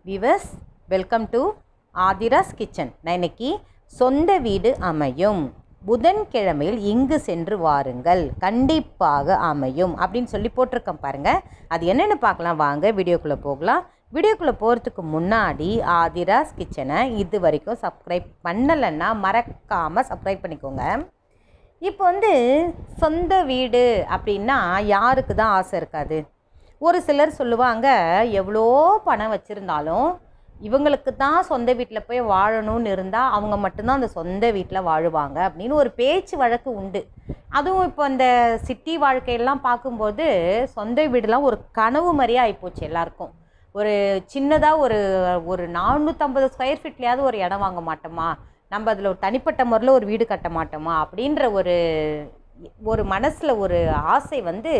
விவஸ் welcome to Aadhira's kitchen நான் இன்னைக்கு சொந்த வீடு அமையும் புதன்கிழமையில் இங்கு சென்று வாருங்கள் கண்டிப்பாக அமையும் அப்படின்னு சொல்லி போட்டிருக்கேன் பாருங்கள் அது என்னென்னு பார்க்கலாம் வாங்க வீடியோக்குள்ளே போகலாம் வீடியோக்குள்ளே போகிறதுக்கு முன்னாடி ஆதிராஸ் கிச்சனை இது வரைக்கும் சப்ஸ்கிரைப் பண்ணலைன்னா மறக்காமல் சப்ஸ்கிரைப் பண்ணிக்கோங்க இப்போ வந்து சொந்த வீடு அப்படின்னா யாருக்கு தான் ஆசை இருக்காது ஒரு சிலர் சொல்லுவாங்க எவ்வளோ பணம் வச்சுருந்தாலும் இவங்களுக்கு தான் சொந்த வீட்டில் போய் வாழணும்னு இருந்தால் அவங்க மட்டும்தான் அந்த சொந்த வீட்டில் வாழுவாங்க அப்படின்னு ஒரு பேச்சு வழக்கு உண்டு அதுவும் இப்போ இந்த சிட்டி வாழ்க்கையெல்லாம் பார்க்கும்போது சொந்த வீடுலாம் ஒரு கனவு மாதிரியே ஆகிப்போச்சு எல்லாருக்கும் ஒரு சின்னதாக ஒரு ஒரு நானூற்றம்பது ஸ்கொயர் ஃபீட்லேயாவது ஒரு இடம் வாங்க மாட்டோமா நம்ம அதில் ஒரு தனிப்பட்ட முறையில் ஒரு வீடு கட்ட மாட்டோமா அப்படின்ற ஒரு ஒரு மனசில் ஒரு ஆசை வந்து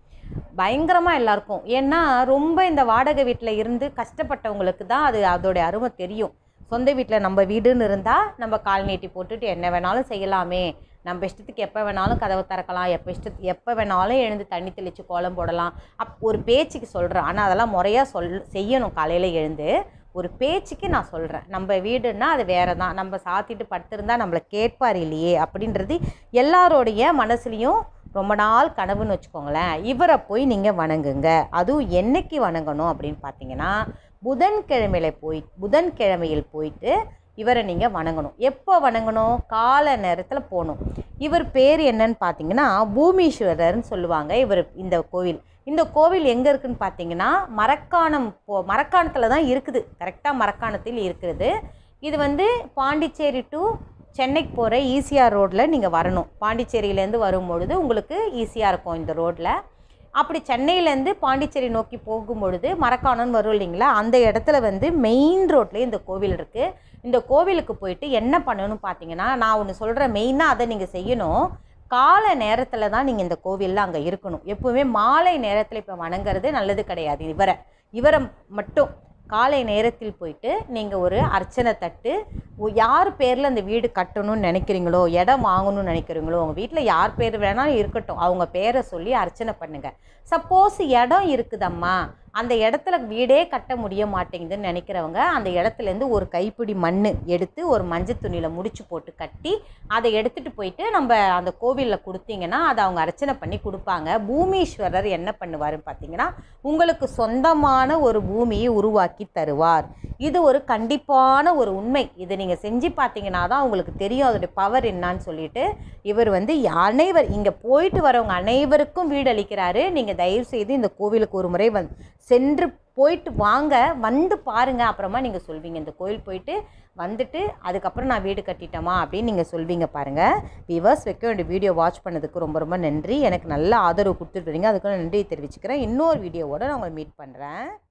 பயங்கரமாக எல்லாருக்கும் ஏன்னா ரொம்ப இந்த வாடகை வீட்டில் இருந்து கஷ்டப்பட்டவங்களுக்கு தான் அது அதோடைய அருமை தெரியும் சொந்த வீட்டில் நம்ம வீடுன்னு இருந்தால் நம்ம கால் நீட்டி போட்டுட்டு என்ன வேணாலும் செய்யலாமே நம்ம இஷ்டத்துக்கு எப்போ வேணாலும் கதவை திறக்கலாம் எப்போ இஷ்டத்துக்கு எப்போ வேணாலும் எழுந்து தண்ணி தெளித்து கோலம் போடலாம் அப் ஒரு பேச்சுக்கு சொல்கிறேன் ஆனால் அதெல்லாம் முறையாக சொல் செய்யணும் காலையில் எழுந்து ஒரு பேச்சுக்கு நான் சொல்கிறேன் நம்ம வீடுன்னா அது வேறு தான் நம்ம சாத்திட்டு படுத்திருந்தா நம்மளை கேட்பார் இல்லையே அப்படின்றது எல்லாரோடைய மனசுலேயும் ரொம்ப நாள் கனவுன்னு வச்சுக்கோங்களேன் இவரை போய் நீங்கள் வணங்குங்க அதுவும் என்னைக்கு வணங்கணும் அப்படின்னு பார்த்தீங்கன்னா புதன்கிழமையில போய் புதன்கிழமையில் போயிட்டு இவரை நீங்கள் வணங்கணும் எப்போ வணங்கணும் கால நேரத்தில் போகணும் இவர் பேர் என்னன்னு பார்த்தீங்கன்னா பூமீஸ்வரர்னு சொல்லுவாங்க இவர் இந்த கோவில் இந்த கோவில் எங்கே இருக்குன்னு பார்த்தீங்கன்னா மரக்காணம் போ மரக்காணத்தில் தான் இருக்குது கரெக்டாக மரக்காணத்தில் இருக்கிறது இது வந்து பாண்டிச்சேரி டு சென்னைக்கு போகிற ஈசிஆர் ரோட்டில் நீங்கள் வரணும் பாண்டிச்சேரியிலேருந்து வரும்பொழுது உங்களுக்கு ஈஸியாக இருக்கும் இந்த ரோட்டில் அப்படி சென்னையிலேருந்து பாண்டிச்சேரி நோக்கி போகும்பொழுது மரக்காணம்னு வரும் இல்லைங்களா அந்த இடத்துல வந்து மெயின் ரோட்லேயே இந்த கோவில் இருக்குது இந்த கோவிலுக்கு போயிட்டு என்ன பண்ணணும்னு பார்த்தீங்கன்னா நான் ஒன்று சொல்கிறேன் மெயினாக அதை நீங்கள் செய்யணும் கால நேரத்தில் தான் நீங்கள் இந்த கோவிலில் அங்கே இருக்கணும் எப்போவுமே மாலை நேரத்தில் இப்போ வணங்குறது நல்லது கிடையாது இவரை இவரை மட்டும் காலை நேரத்தில் போயிட்டு நீங்கள் ஒரு அர்ச்சனை தட்டு ஒ- யார் பேரில் அந்த வீடு கட்டணும்னு நினைக்கிறீங்களோ இடம் வாங்கணும்னு நினைக்கிறீங்களோ உங்கள் வீட்டில் யார் பேர் வேணாலும் இருக்கட்டும் அவங்க பேரை சொல்லி அர்ச்சனை பண்ணுங்கள் சப்போஸ் இடம் இருக்குதம்மா அந்த இடத்துல வீடே கட்ட முடிய மாட்டேங்குதுன்னு நினைக்கிறவங்க அந்த இடத்துலேருந்து ஒரு கைப்பிடி மண் எடுத்து ஒரு மஞ்சள் துணியில் முடிச்சு போட்டு கட்டி அதை எடுத்துகிட்டு போயிட்டு நம்ம அந்த கோவிலில் கொடுத்தீங்கன்னா அதை அவங்க அர்ச்சனை பண்ணி கொடுப்பாங்க பூமீஸ்வரர் என்ன பண்ணுவாருன்னு பார்த்தீங்கன்னா உங்களுக்கு சொந்தமான ஒரு பூமியை உருவாக்கி தருவார் இது ஒரு கண்டிப்பான ஒரு உண்மை இதை நீங்கள் செஞ்சு பார்த்தீங்கன்னா தான் உங்களுக்கு தெரியும் அதோடைய பவர் என்னன்னு சொல்லிட்டு இவர் வந்து அனைவர் இங்கே போயிட்டு வரவங்க அனைவருக்கும் வீடு அளிக்கிறாரு நீங்கள் தயவு செய்து இந்த கோவிலுக்கு ஒரு முறை வந் சென்று போயிட்டு வாங்க வந்து பாருங்க அப்புறமா நீங்கள் சொல்வீங்க இந்த கோயில் போயிட்டு வந்துட்டு அதுக்கப்புறம் நான் வீடு கட்டிட்டோமா அப்படின்னு நீங்கள் சொல்வீங்க பாருங்கள் விவர்ஸ் வைக்க வேண்டிய வீடியோ வாட்ச் பண்ணதுக்கு ரொம்ப ரொம்ப நன்றி எனக்கு நல்ல ஆதரவு கொடுத்துட்டு வரீங்க அதுக்கு நான் நன்றியை தெரிவிச்சுக்கிறேன் இன்னொரு வீடியோவோட நான் உங்களை மீட் பண்ணுறேன்